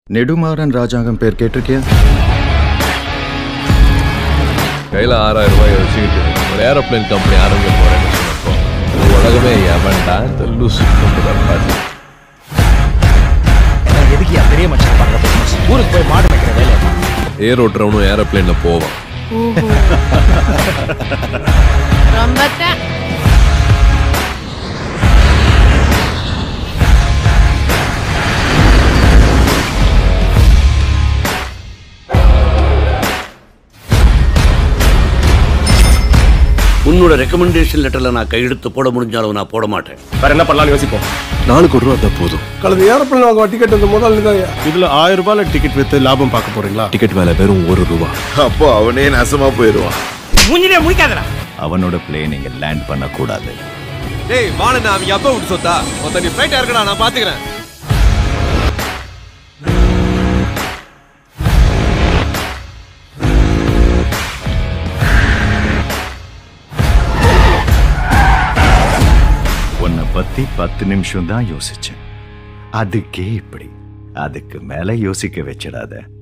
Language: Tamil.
நெடுமாறன் ராஜாங்கம் பேர் கேட்டிருக்கியா கையில் ஆறாயிரம் ரூபாய் வச்சுக்கிட்டு ஒரு ஏரோப்ளேன் கம்பெனி ஆரம்பிக்க போறேன்னு சொன்னப்போ இந்த உலகமே எவன்டா இந்த லூசு பாட்டு எதுக்கு பெரிய மனுஷன் பார்க்க ஊருக்கு போய் மாடு வைக்கிற வேலையை ஏர் ஓட்டுறவனும் ஏரோப்ளேன்ல போவான் ரொம்ப தான் உன்னோட ரெக்கமெண்டேஷன் லெட்டர்ல நான் கையெழுத்து போட முடிஞ்சாலும் நான் போட மாட்டேன் வேற என்ன பண்ணலாம்னு யோசிப்போம் நாளுக்கு ஒரு ரூபா தான் போதும் கலந்து ஏரோப்ளேன் வாங்க டிக்கெட் வந்து முதல்ல தான் இதுல ஆயிரம் ரூபாயில டிக்கெட் வித்து லாபம் பார்க்க போறீங்களா டிக்கெட் மேல வெறும் ஒரு ரூபா அப்போ அவனே நாசமா போயிடுவான் மூஞ்சிலே முடிக்காதடா அவனோட பிளேன் இங்க லேண்ட் பண்ணக்கூடாது டேய் வாணன் அவங்க அப்பா விட்டு சொத்தா மொத்த நீ ஃப்ளைட் இருக்கடா நான் பாத்துக்கிறேன் உன்னை பத்தி பத்து நிமிஷம் தான் யோசிச்சேன் அதுக்கே இப்படி அதுக்கு மேல யோசிக்க வச்சிடாத